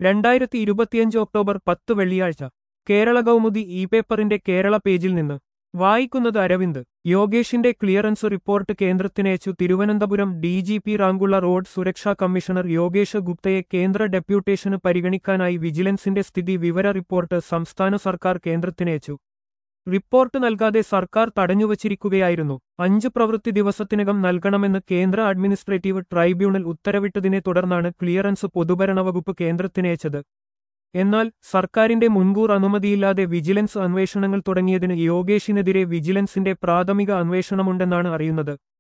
രണ്ടായിരത്തി ഇരുപത്തിയഞ്ച് ഒക്ടോബർ പത്ത് വെള്ളിയാഴ്ച കേരള കൗമുദി ഇ പേപ്പറിന്റെ കേരള പേജിൽ നിന്ന് വായിക്കുന്നത് അരവിന്ദ് യോഗേഷിന്റെ ക്ലിയറൻസ് റിപ്പോർട്ട് കേന്ദ്രത്തിനയച്ചു തിരുവനന്തപുരം ഡി ജി പി റാങ്കുള്ള റോഡ് സുരക്ഷാ കമ്മീഷണർ യോഗേഷ് ഗുപ്തയെ കേന്ദ്ര ഡെപ്യൂട്ടേഷന് പരിഗണിക്കാനായി വിജിലൻസിന്റെ സ്ഥിതി വിവര റിപ്പോർട്ട് സംസ്ഥാന സർക്കാർ കേന്ദ്രത്തിനയച്ചു റിപ്പോർട്ട് നൽകാതെ സർക്കാർ തടഞ്ഞുവച്ചിരിക്കുകയായിരുന്നു അഞ്ച് പ്രവൃത്തി ദിവസത്തിനകം നൽകണമെന്ന് കേന്ദ്ര അഡ്മിനിസ്ട്രേറ്റീവ് ട്രൈബ്യൂണൽ ഉത്തരവിട്ടതിനെ തുടർന്നാണ് ക്ലിയറൻസ് പൊതുഭരണ വകുപ്പ് കേന്ദ്രത്തിനയച്ചത് എന്നാൽ സർക്കാരിന്റെ മുൻകൂർ അനുമതിയില്ലാതെ വിജിലൻസ് അന്വേഷണങ്ങൾ തുടങ്ങിയതിന് യോഗേഷിനെതിരെ വിജിലൻസിന്റെ പ്രാഥമിക അന്വേഷണമുണ്ടെന്നാണ് അറിയുന്നത്